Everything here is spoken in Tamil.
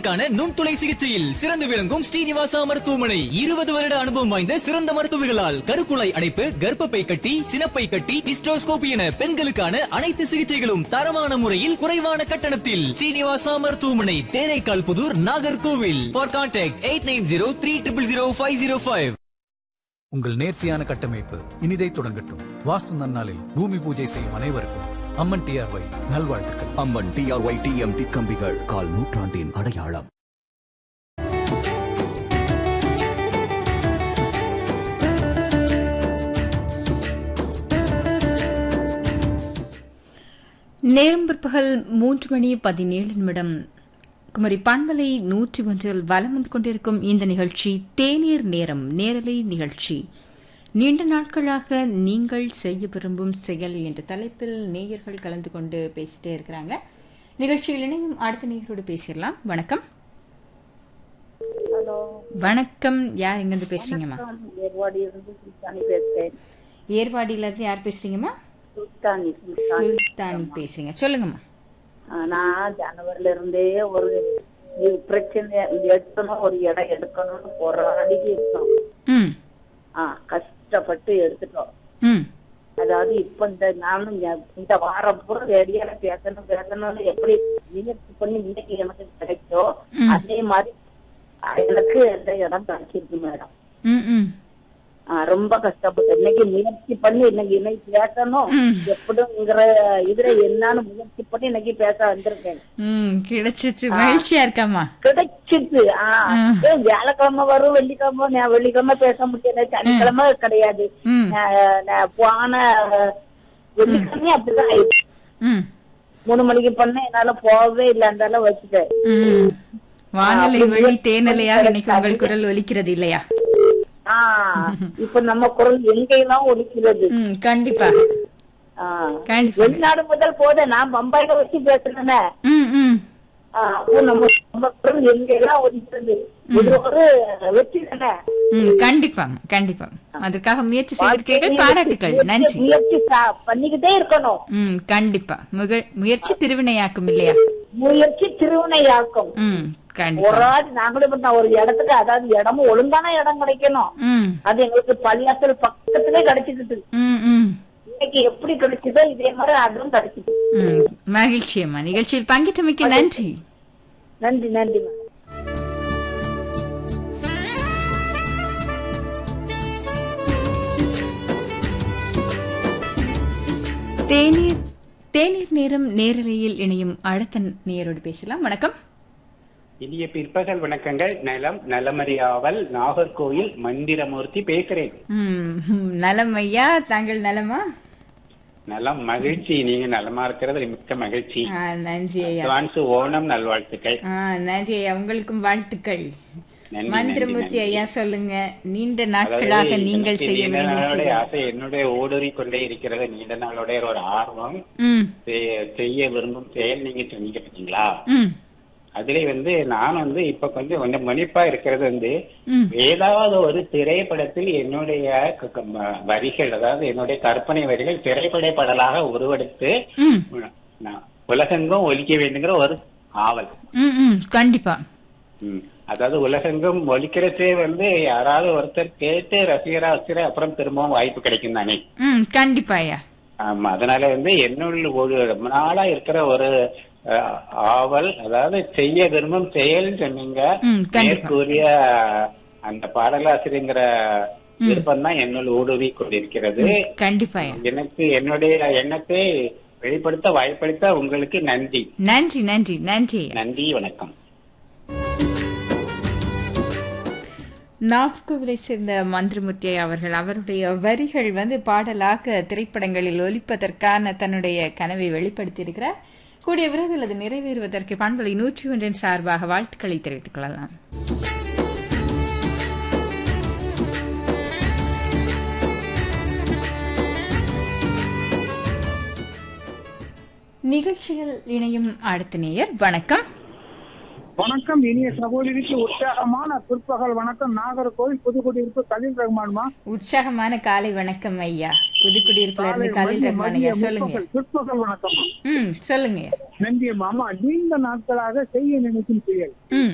பெண்களுக்கான நுண்துளை சிகிச்சையில் சிறந்து விளங்கும் ஸ்ரீனிவாசா மருத்துவமனை இருபது வருட அனுபவம் வாய்ந்த சிறந்த மருத்துவர்களால் கருக்குழாய் அடைப்பு கர்ப்பப்பை கட்டி சினப்பை கட்டி ஹிஸ்டோஸ்கோபி என பெண்களுக்கான அனைத்து சிகிச்சைகளும் தரமான முறையில் குறைவான கட்டணத்தில் ஸ்ரீனிவாசா மருத்துவமனை Theraikal Puthur Nagercoil for contact eight nine zero three triple zero five zero five உங்கள் நேர்த்தியான கட்டமைப்பு இனிதை தொடங்கட்டும் வாஸ்து நன்னாளில் பூமி பூஜை செய்யும் அனைவருக்கும் அம்மன் டிஆர்ஒய் நல்வாழ்த்துக்கள் அம்மன் டிஆர்ஒய் டிஎம்டி கம்பிகள் கால் நூற்றாண்டின் அடையாளம் நேரம் பிற்பகல் மூன்று மணி பதினேழு நிமிடம் குமரி பண்பலை நூற்றி ஒன்றில் வலம் வந்து கொண்டிருக்கும் இந்த நிகழ்ச்சி தேநீர் நேரம் நேரலை நிகழ்ச்சி நீண்ட நாட்களாக நீங்கள் செய்ய விரும்பும் செயல் என்ற தலைப்பில் நேயர்கள் கலந்து கொண்டு பேசிட்டே இருக்கிறாங்க நிகழ்ச்சியில் இணையும் அடுத்த நேயரோடு பேசிடலாம் வணக்கம் ஹலோ வணக்கம் யார் எங்கிருந்து பேசுறீங்கம்மா ஏர்வாடி இருந்து சுல்தானி பேசுறேன் ஏர்வாடியில இருந்து யார் பேசுறீங்கம்மா சுல்தானி சுல்தானி சுல்தானி பேசுறீங்க சொல்லுங்கம்மா ஆ, நான் ஜனவரில இருந்தே ஒரு இது பிரச்சனை எடுக்கணும் ஒரு இடம் எடுக்கணும்னு போராடி இருக்கோம் ம் ஆ கஷ்டப்பட்டு எடுத்துட்டோம் ம் அதாவது இப்ப இந்த நானும் ஞா- இந்த வாரம் பூரா ரேடியோல பேசணும் பேசணும்னு எப்படி முயற்சி பண்ணி இன்னைக்கு எனக்கு கிடைச்சோ ம். அதே மாதிரி எனக்கு இந்த இடம் கிடைச்சிருக்கு மேடம் ம் ம் ஆ, ரொம்ப கஷ்டப்பட்டு இன்னைக்கு முயற்சி பண்ணி இன்னைக்கு இன்னைக்கு பேசணும் ம். எப்படிங்கிற இதுல என்னன்னு முயற்சி பண்ணி இன்னைக்கு பேச வந்திருக்கேன் ம் கிடைச்சிச்சு மகிழ்ச்சியா இருக்காமா கிடைச்சிட்டு ஆ, ம். ஏ, வியாழக்கிழமை வரும் வெள்ளிக்கிழமை நான் வெள்ளிக்கிழமை பேச முடியல சனிக்கிழமை கிடையாது ம் நான் நான் போன வெள்ளிக்கிழமை அப்படிதான் ஆயிடுச்சு ம் மூணு மணிக்கு பண்ண என்னால போகவே இல்லை அந்த வச்சுட்டேன் ம் வானலை அப்படி வழி முயற்சி தேனலையாக பண்ணி இன்னைக்கு உங்கள் குரல் ஒலிக்கிறது இல்லையா ஆ இப்ப நம்ம குரல் எங்கெல்லாம் ஒலிக்கிறது ம் கண்டிப்பா ஆ. கண்டிப்பா வெளிநாடு முதல் போத நான் பம்பாயில வச்சு பேசுறேனே ம் ம் ஆ, அப்போ நம்ம நம்ம குரல் எங்கெல்லாம் ஒலிக்கிறது இது ஒரு வெற்றி தானே ம் கண்டிப்பா கண்டிப்பா அதற்காக முயற்சி செய்திருக்கீர்கள் பாராட்டுகள் முயற்சி- நன்றி முயற்சி சா- பண்ணிக்கிட்டே இருக்கணும் ம் கண்டிப்பா முக- முயற்சி திருவினையாக்கும் இல்லையா முயற்சி திருவினையாக்கும் ம் கண்டிப்பா ஒரு ஆள் நாங்களும் இப்ப நான் ஒரு இடத்துக்கு அதாவது இடமும் ஒழுங்கான இடம் கிடைக்கணும் ம் அது எங்களுக்கு பள்ளியாசல் பக்கத்திலே கிடைச்சிட்டு ம் ம் இன்னைக்கு எப்படி கிடைச்சதோ இதே மாதிரி அதுவும் கிடைச்சிது ம் மகிழ்ச்சி அம்மா நிகழ்ச்சியில் பங்கேற்றமைக்கு நன்றி நன்றி நன்றி மேம் தேநீர் தேநீர் நேரம் நேரலையில் இணையும் அடுத்த நேரோடு பேசலாம் வணக்கம் இனிய பிற்பகல் வணக்கங்கள் நலம் நலமறியாவல் நாகர்கோயில் மந்திரமூர்த்தி பேசுறேன் ம், நலம் ஐயா தாங்கள் நலமா நலம் மகிழ்ச்சி நீங்க நலமா இருக்கிறது மிக்க மகிழ்ச்சி ஆ, நன்றி ஐயா அட்வான்ஸ் ஓணம் நல்வாழ்த்துக்கள் ஆ, நன்றி ஐயா உங்களுக்கும் வாழ்த்துக்கள் நன்றி, மந்திரமூர்த்தி நன்றி, ஐயா சொல்லுங்க நீண்ட அதாவது நாட்களாக நீங்கள் எனக்கு செய்ய நீண்ட விரும்பும் நாளுடைய செயல். ஆசை என்னுடைய ஊடுருவி கொண்டே இருக்கிறது நீண்ட நாளுடைய ஒரு ஆர்வம் ம் செய்- செய்ய விரும்பும் செயல் நீங்க சொன்னீங்க பாத்தீங்களா ம் அதுல வந்து நான் வந்து இப்ப கொஞ்சம் கொஞ்சம் மன்னிப்பா இருக்கிறது வந்து ம் ஏதாவது ஒரு திரைப்படத்தில் என்னுடைய க- க- ம- வரிகள் அதாவது என்னுடைய கற்பனை வரிகள் திரைப்படப்படலாக உருவெடுத்து ம் நான் உலகெங்கும் ஒலிக்க வேண்டுங்கிற ஒரு ஆவல் ம் ம் கண்டிப்பா ம். அதாவது உலகெங்கும் ஒலிக்கிறச்சே வந்து யாராவது ஒருத்தர் கேட்டு ரசிகரா வச்சுற அப்புறம் திரும்பவும் வாய்ப்பு கிடைக்கும் தானே ம் கண்டிப்பா ஐயா ஆமா அதனால வந்து என்னுள்ள ஒரு ரொம்ப நாளா இருக்கிற ஒரு அஹ், ஆவல் அதாவது செய்ய விரும்பும் செயல் சொன்னீங்க ம், கண்டிப்பா. மேற்கூறிய அந்த பாடலாசிரியங்கிற விருப்பம் தான் என்னுள் ஊடுருவி கொண்டிருக்கிறது கண்டிப்பா ஐயா எனக்கு என்னுடைய எண்ணத்தை வெளிப்படுத்த வாய்ப்பளித்த உங்களுக்கு நன்றி நன்றி நன்றி நன்றி ஐயா நன்றி வணக்கம் நாகர்கோவிலை சேர்ந்த மந்திரமூர்த்தி அவர்கள் அவருடைய வரிகள் வந்து பாடலாக திரைப்படங்களில் ஒலிப்பதற்கான தன்னுடைய கனவை வெளிப்படுத்தியிருக்கிறார் கூடிய விரைவில் அது நிறைவேறுவதற்கு பண்பலை நூற்றி ஒன்றின் சார்பாக வாழ்த்துக்களை தெரிவித்துக் கொள்ளலாம் நிகழ்ச்சியில் இணையும் அடுத்த நேயர் வணக்கம் வணக்கம் இனிய சகோதரிக்கு உற்சாகமான பிற்பகல் வணக்கம் நாகர்கோவில் புதுக்குடியிருப்பு கலீல் ரஹ்மான்மா உற்சாகமான காலை வணக்கம் ஐயா புதுக்குடியிருப்புல இருந்து காலை கலில் மதிய ரஹ்மான் மதிய ஐயா சொல்லுங்க முற்பகல் பிற்பகல் வணக்கம் ம் சொல்லுங்க நன்றி மாமா நீண்ட நாட்களாக செய்ய நினைக்கும் செயல் ம்